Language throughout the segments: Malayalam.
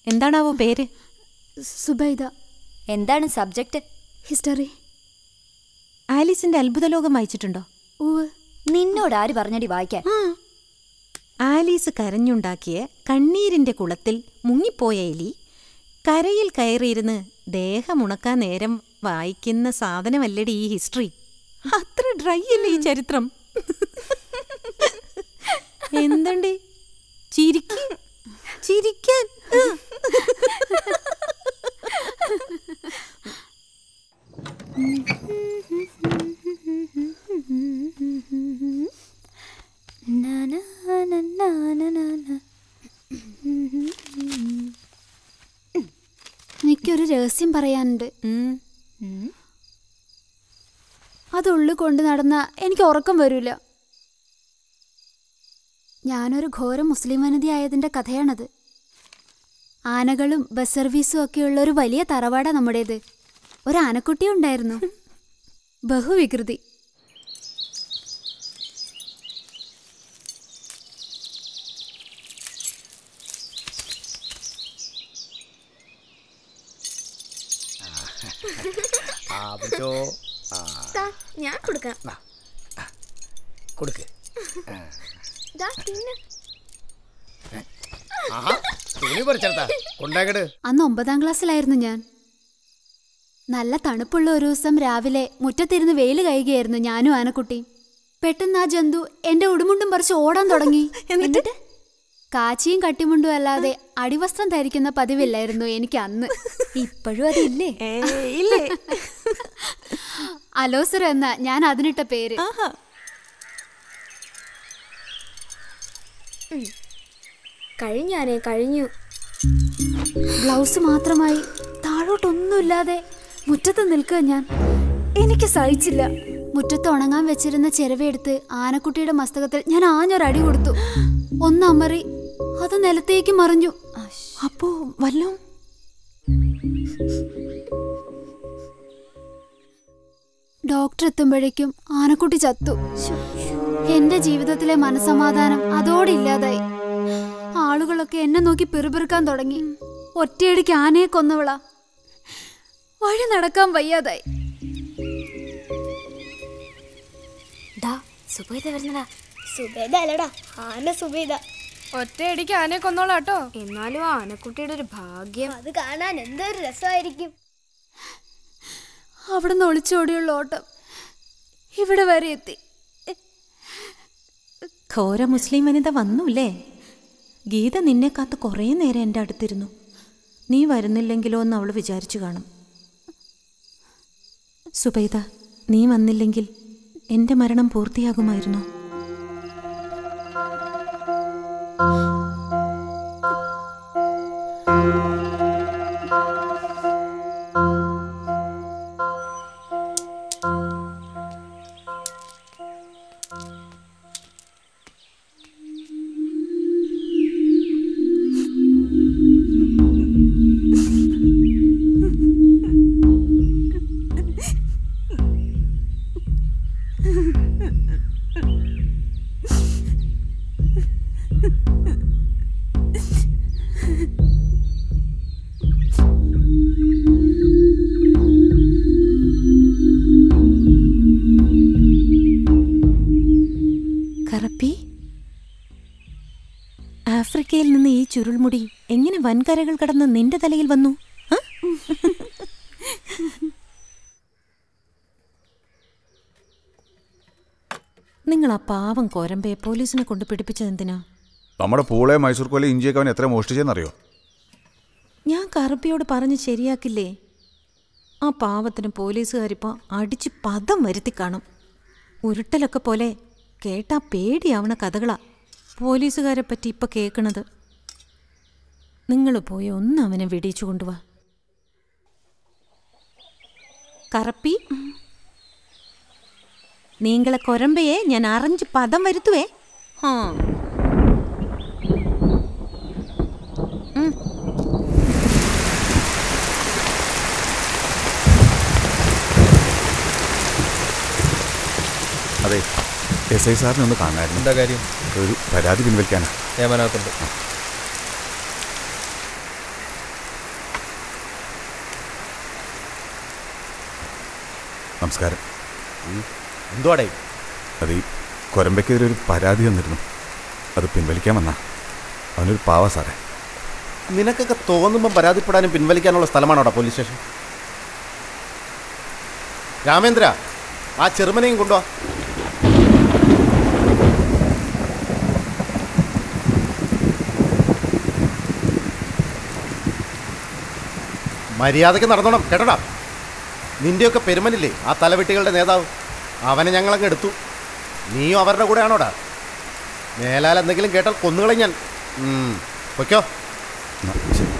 എന്താണാവോ പേര് സുബൈദ എന്താണ് സബ്ജക്റ്റ് ഹിസ്റ്ററി ആലീസിന്റെ അത്ഭുതലോകം വായിച്ചിട്ടുണ്ടോ ഉവ് നിന്നോട് ആര് പറഞ്ഞടി വായിക്കാൻ ആലീസ് കരഞ്ഞുണ്ടാക്കിയ കണ്ണീരിന്റെ കുളത്തിൽ മുങ്ങിപ്പോയ എലി കരയിൽ കയറിയിരുന്ന് ദേഹമുണക്കാൻ നേരം വായിക്കുന്ന സാധനമല്ലടി ഈ ഹിസ്റ്ററി അത്ര ഡ്രൈ അല്ലേ ഈ ചരിത്രം എന്തണ്ടി ചിരിക്ക് ചിരിക്കാൻ എനിക്കൊരു രഹസ്യം പറയാനുണ്ട് അത് ഉള്ളിൽ കൊണ്ട് നടന്ന എനിക്ക് ഉറക്കം വരൂല ഞാനൊരു ഘോര മുസ്ലിം വനിതയായതിന്റെ കഥയാണത് ആനകളും ബസ് സർവീസും ഒക്കെയുള്ള ഒരു വലിയ തറവാട നമ്മുടേത് ഒരു ആനക്കുട്ടി ഉണ്ടായിരുന്നു ബഹുവികൃതി ആ പറ്റോ ആ ദാ, ഞാൻ കൊടുക്കാം കൊടുക്ക് ദാ, തിന്ന്. ആഹാ തുണി പറിച്ചെടുത്താ കൊണ്ടാക്കട് അന്ന് ഒമ്പതാം ക്ലാസ്സിലായിരുന്നു ഞാൻ നല്ല തണുപ്പുള്ള ഒരു ദിവസം രാവിലെ മുറ്റത്തിരുന്ന് വെയിൽ കഴുകുകയായിരുന്നു ഞാനും ആനക്കുട്ടി പെട്ടെന്ന് ആ ജന്തു എന്റെ ഉടുമുണ്ടും പറിച്ച് ഓടാൻ തുടങ്ങി എന്നിട്ട് കാച്ചിയും കട്ടിമുണ്ടും അല്ലാതെ അടിവസ്ത്രം ധരിക്കുന്ന പതിവില്ലായിരുന്നു എനിക്ക് അന്ന് ഇപ്പോഴും അതില്ലേ ഇല്ലേ അലോസർ എന്ന ഞാൻ അതിനിട്ട പേര് കഴിഞ്ഞാനേ കഴിഞ്ഞു ബ്ലൗസ് മാത്രമായി താഴോട്ടൊന്നുമില്ലാതെ മുറ്റത്ത് നിൽക്കുക ഞാൻ എനിക്ക് സഹിച്ചില്ല മുറ്റത്ത് ഉണങ്ങാൻ വെച്ചിരുന്ന ചിരവയെടുത്ത് ആനക്കുട്ടിയുടെ മസ്തകത്തിൽ ഞാൻ ആഞ്ഞൊരടി കൊടുത്തു ഒന്നമറി അത് നിലത്തേക്ക് മറിഞ്ഞു അപ്പോ വല്ലോ ഡോക്ടർ എത്തുമ്പോഴേക്കും ആനക്കുട്ടി ചത്തു എന്റെ ജീവിതത്തിലെ മനസമാധാനം അതോടെ ഇല്ലാതായി ആളുകളൊക്കെ എന്നെ നോക്കി പിറുപിറുക്കാൻ തുടങ്ങി ഒറ്റയടിക്ക് ആനയെ കൊന്നവളാ വഴി നടക്കാൻ വയ്യാതായി ദാ സുബൈദ വരുന്നടാ സുബൈദ അല്ലടാ ആന സുബൈദ ഒറ്റയടിക്ക് ആനയെ കൊന്നോളാട്ടോ എന്നാലും ആ ആനക്കുട്ടിയുടെ ഒരു ഭാഗ്യം അത് കാണാൻ എന്തൊരു രസമായിരിക്കും അവിടുന്ന് ഒളിച്ചോടിയുള്ള ഓട്ടം ഇവിടെ വരെ എത്തി ഘോര മുസ്ലിം വനിത വന്നൂല്ലേ ഗീത നിന്നെ കാത്ത് കുറേ നേരം എൻ്റെ അടുത്തിരുന്നു നീ വരുന്നില്ലെങ്കിലോ എന്ന് അവൾ വിചാരിച്ചു കാണും സുബൈദ നീ വന്നില്ലെങ്കിൽ എൻ്റെ മരണം പൂർത്തിയാകുമായിരുന്നോ കറപ്പി ആഫ്രിക്കയിൽ നിന്ന് ഈ ചുരുൾമുടി എങ്ങനെ വൻകരകൾ കടന്ന് നിന്റെ തലയിൽ വന്നു ആ? നിങ്ങൾ ആ പാവം കോരമ്പയെ പോലീസിനെ കൊണ്ട് പിടിപ്പിച്ചതെന്തിനാ നമ്മുടെ പൂളെ മൈസൂർ കോലെ ഇഞ്ചിയൊക്കെ അവൻ എത്ര മോഷ്ടിച്ചെന്നറിയോ ഞാൻ കറുപ്പിയോട് പറഞ്ഞ് ശരിയാക്കില്ലേ ആ പാവത്തിന് പോലീസുകാരിപ്പോൾ അടിച്ച് പദം വരുത്തി കാണും ഉരുട്ടലൊക്കെ പോലെ കേട്ടാ പേടിയാവണ കഥകളാ പോലീസുകാരെ പറ്റി ഇപ്പൊ കേൾക്കണത് നിങ്ങൾ പോയി ഒന്ന് അവനെ വെടിയിച്ചു കൊണ്ടുവാ കറപ്പി നീങ്ങളെ കൊരമ്പയെ ഞാൻ അറിഞ്ച് പദം വരുത്തുവേ ആ ഉം. അതെ എസ് ഐ സാറിനെ ഒന്ന് കാണായിരുന്നു എന്താ കാര്യം ഒരു പരാതി പിൻവലിക്കാനാ നിയമനകത്തുണ്ട് നമസ്കാരം എന്തുവാടേ അത് ഈ കൊരമ്പയ്ക്കെതിരെ ഒരു പരാതി വന്നിരുന്നു അത് പിൻവലിക്കാൻ വന്നാ അവനൊരു പാവ സാറേ നിനക്കൊക്കെ തോന്നുമ്പം പരാതിപ്പെടാനും പിൻവലിക്കാനുള്ള സ്ഥലമാണോടാ പോലീസ് സ്റ്റേഷൻ രാമേന്ദ്ര ആ ചെറുമനെയും കൊണ്ടുവാ മര്യാദയ്ക്ക് നടന്നോണം കേട്ടോടാ നിന്റെയൊക്കെ പെരുമനില്ലേ ആ തലവെട്ടികളുടെ നേതാവ് അവനെ ഞങ്ങളങ്ങ് എടുത്തു നീയും അവരുടെ കൂടെയാണോടാ മേലാൽ എന്തെങ്കിലും കേട്ടാൽ കൊന്നുകളെ ഞാൻ ഉം, പൊയ്ക്കോ എന്നാ, ശരി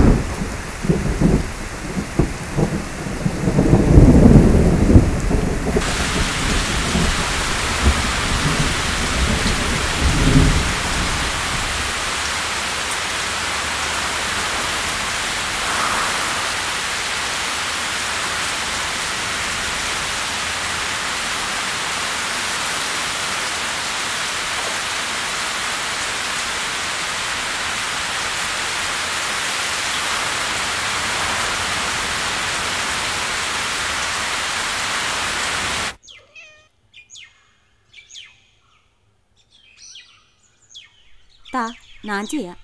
താ ഞാൻ ചെയ്യാം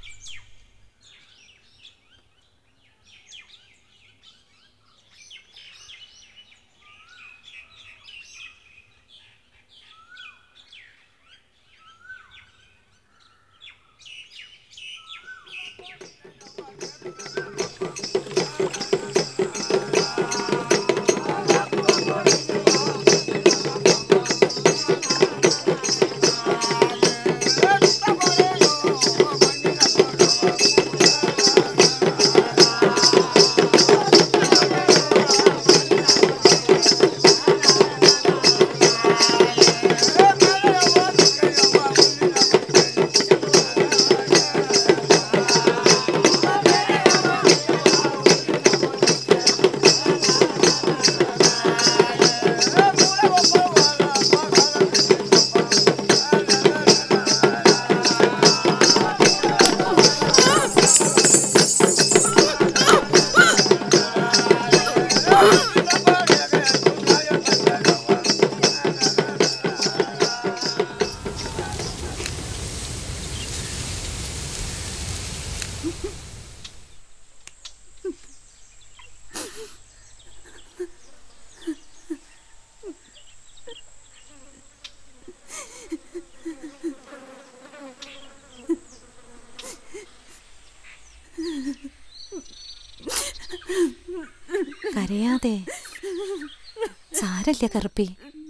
കരയാതെ സാരല്ല കറുപ്പി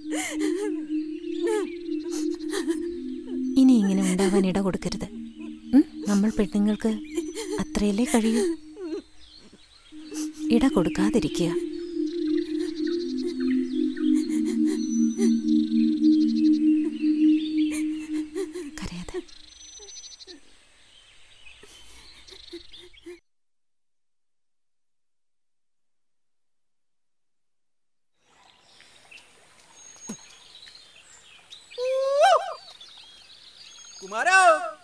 ഇനി ഇങ്ങനെ ഉണ്ടാവാൻ ഇട കൊടുക്കരുത് ഉം? നമ്മൾ പെണ്ണുങ്ങൾക്ക് അത്രയല്ലേ കഴിയൂ ഇട കൊടുക്കാതിരിക്കുക കരയാതെ കുമാരോ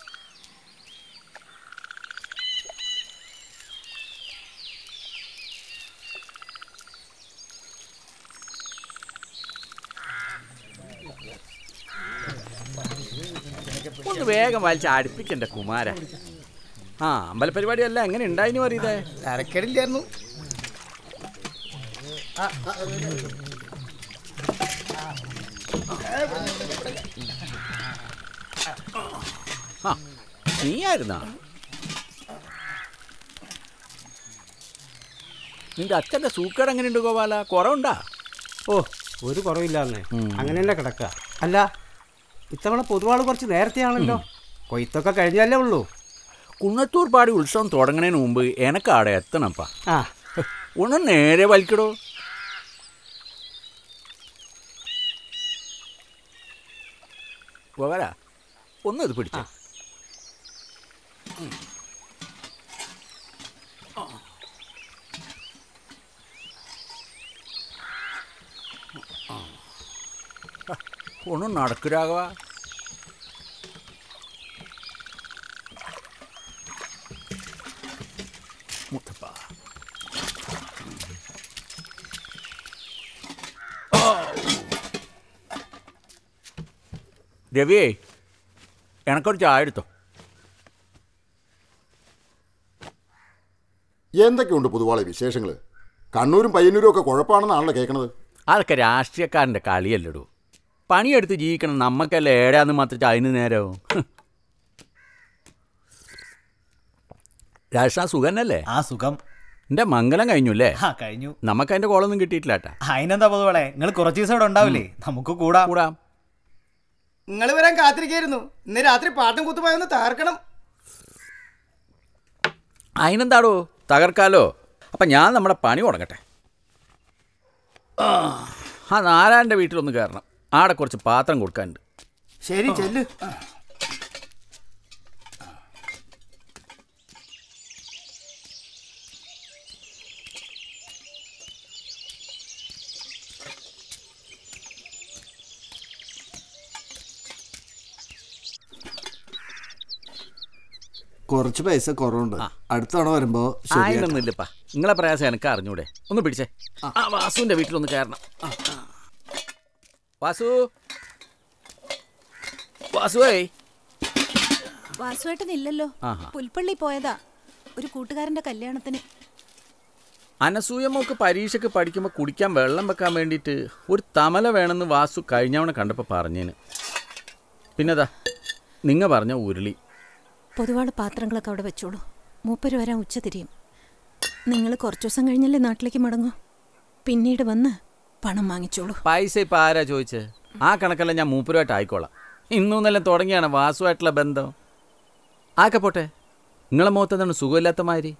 ഒന്ന് വേഗം വലിച്ച് അടുപ്പിക്കണ്ട കുമാര ആ അമ്പലപരിപാടി അല്ല എങ്ങനെ ഉണ്ടായിന് പറയതേ തരക്കേടില്ലായിരുന്നു ആ നീയായിരുന്നാ നിന്റെ അച്ഛൻ്റെ സൂക്കേട് എങ്ങനെയുണ്ട് ഗോപാല കുറവുണ്ടാ ഓ ഒരു കുറവില്ലാന്നേ അങ്ങനെ തന്നെ കിടക്കുക അല്ല ഇത്തവണ പൊതുവാൾ കുറച്ച് നേരത്തെയാണല്ലോ കൊയ്ത്തൊക്കെ കഴിഞ്ഞല്ലേ ഉള്ളൂ കുന്നത്തൂർ പാടി ഉത്സവം തുടങ്ങണതിന് മുമ്പ് എനക്ക് അവിടെ എത്തണപ്പാ ആ ഒന്ന് നേരെ വലിക്കടോ ഗോപാല ഒന്ന് ഇത് പിടിച്ച ഒന്നും നടക്കുരാകവാ മുത്തപ്പ ഓ രവിയേ എനക്കൊരു ചായ എടുത്തോ എന്തൊക്കെയുണ്ട് പൊതുവാളെ വിശേഷങ്ങൾ കണ്ണൂരും പയ്യന്നൂരും ഒക്കെ കുഴപ്പമാണെന്നാണല്ലോ കേൾക്കണത് അതൊക്കെ രാഷ്ട്രീയക്കാരൻ്റെ കളിയല്ലടൂ പണിയെടുത്ത് ജീവിക്കണം നമ്മക്കല്ലേ ഏടാന്ന് മാത്രം അതിന് നേരവും രാഷ്ട്ര സുഖന്നല്ലേ ആ സുഖം എൻ്റെ മംഗലം കഴിഞ്ഞു അല്ലേ ആ കഴിഞ്ഞു നമുക്ക് അതിൻ്റെ കോളൊന്നും കിട്ടിയിട്ടില്ല ഏട്ടാ അതിനെന്താ പൊതുവളെ നിങ്ങൾ കുറച്ച് ദിവസം ഇവിടെ ഉണ്ടാവില്ലേ നമുക്ക് കൂടാ കൂടാം നിങ്ങൾ വരാൻ കാത്തിരിക്കായിരുന്നു ഇന്ന് രാത്രി പാട്ടും കുത്തുമായി ഒന്ന് തകർക്കണം അതിനെന്താടോ തകർക്കാലോ അപ്പം ഞാൻ നമ്മുടെ പണി തുടങ്ങട്ടെ ആ ആ നാരായണൻ്റെ വീട്ടിലൊന്ന് കയറണം ആടെ കുറച്ച് പാത്രം കൊടുക്കാനുണ്ട് ശരി ചെല്ല് കുറച്ച് പൈസ കുറവുണ്ട് അടുത്ത തവണ വരുമ്പോ ശരിയാക്കാം. ആയിരൊന്നുമില്ലപ്പാ നിങ്ങളെ പ്രയാസം എനിക്ക് അറിഞ്ഞൂടെ ഒന്ന് പിടിച്ചേ ആ വാസുവിൻ്റെ വീട്ടിലൊന്ന് കയറണം ആ, ആ. വാസു വാസുവേ വാസുവേട്ടൻ ഇല്ലല്ലോ ആഹാ. പുൽപ്പള്ളി പോയതാ ഒരു കൂട്ടുകാരന്റെ കല്യാണത്തിന് അനസൂയമോക്ക് പരീക്ഷയ്ക്ക് പഠിക്കുമ്പോൾ കുടിക്കാൻ വെള്ളം വെക്കാൻ വേണ്ടിയിട്ട് ഒരു തമല വേണമെന്ന് വാസു കഴിഞ്ഞവണ കണ്ടപ്പോൾ പറഞ്ഞേന് പിന്നെതാ നിങ്ങ പറഞ്ഞ ഉരുളി പൊതുവാട് പാത്രങ്ങളൊക്കെ അവിടെ വെച്ചോളൂ മൂപ്പര് വരാൻ ഉച്ച തിരിയും നിങ്ങൾ കുറച്ചു ദിവസം കഴിഞ്ഞല്ലേ നാട്ടിലേക്ക് മടങ്ങൂ പിന്നീട് വന്ന് പണം വാങ്ങിച്ചോളൂ പൈസ ഇപ്പം ആരാ ചോദിച്ചത് ആ കണക്കെല്ലാം ഞാൻ മൂപ്പരുമായിട്ട് ആയിക്കോളാം ഇന്നും നല്ല തുടങ്ങിയാണ് വാസുവായിട്ടുള്ള ബന്ധം ആക്കെ പോട്ടെ നിങ്ങളെ മുഖത്തെന്താണ് സുഖമില്ലാത്ത മാതിരി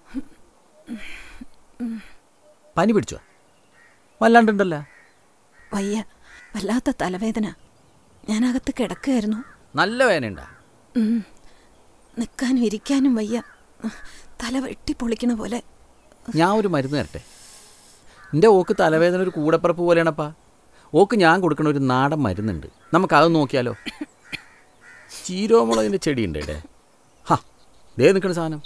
പനി പിടിച്ചോ വല്ലാണ്ടുണ്ടല്ലോ വയ്യ വല്ലാത്ത തലവേദന ഞാനകത്ത് കിടക്കുകയായിരുന്നു നല്ല വേനയുണ്ടാ ഉം. നിൽക്കാനും ഇരിക്കാനും വയ്യ തല വെട്ടി പൊളിക്കണ പോലെ ഞാൻ ഒരു മരുന്ന് തരട്ടെ എൻ്റെ ഓക്ക് തലവേദന ഒരു കൂടപ്പറപ്പ് പോലെയാണപ്പാ ഓക്ക് ഞാൻ കൊടുക്കണ ഒരു നാടൻ മരുന്നുണ്ട് നമുക്കത് നോക്കിയാലോ ചീരോമുളകിൻ്റെ ചെടിയുണ്ട് ഇവിടെ ഹാ ദേ നിൽക്കണ സാധനം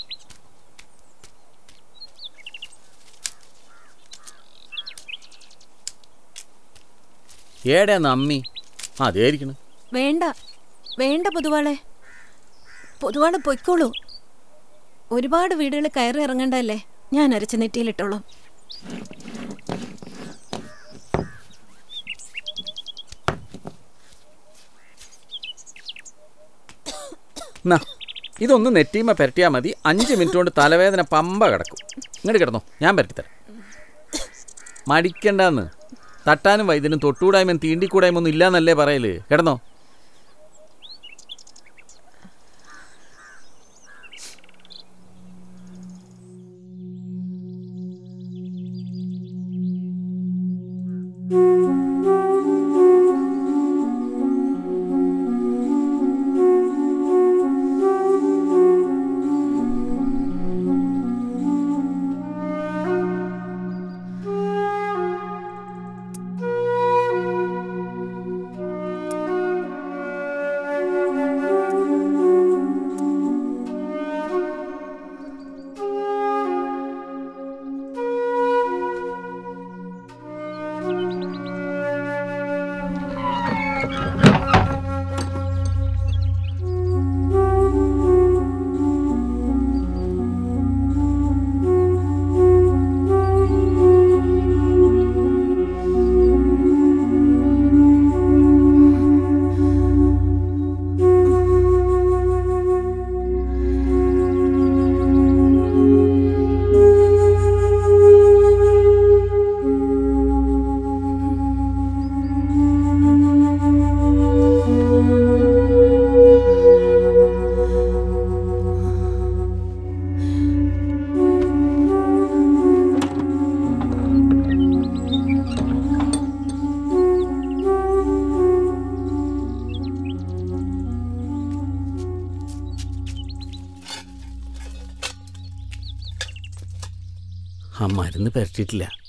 ഏടെ നമ്മി ആ അതേരിക്കണ് വേണ്ട വേണ്ട പൊതുവാളെ പൊതുവാളെ പൊയ്ക്കോളൂ ഒരുപാട് വീടുകൾ കയറി ഇറങ്ങണ്ടല്ലേ ഞാൻ അരച്ച് നെറ്റിയിലിട്ടോളാം എന്നാ ഇതൊന്ന് നെറ്റിയുമ്മ പുരട്ടിയാൽ മതി അഞ്ച് മിനിറ്റ് കൊണ്ട് തലവേദന പമ്പ കിടക്കും ഇങ്ങോട്ട് കിടന്നോ ഞാൻ പുരട്ടിത്തരാം മടിക്കണ്ടെന്ന് തട്ടാനും വൈദ്യനും തൊട്ടുകൂടായ്മയും തീണ്ടിക്കൂടായ്മ ഒന്നും ഇല്ലാന്നല്ലേ പറയല് കിടന്നോ ആ മരുന്ന് പുരട്ടിയിട്ടില്ല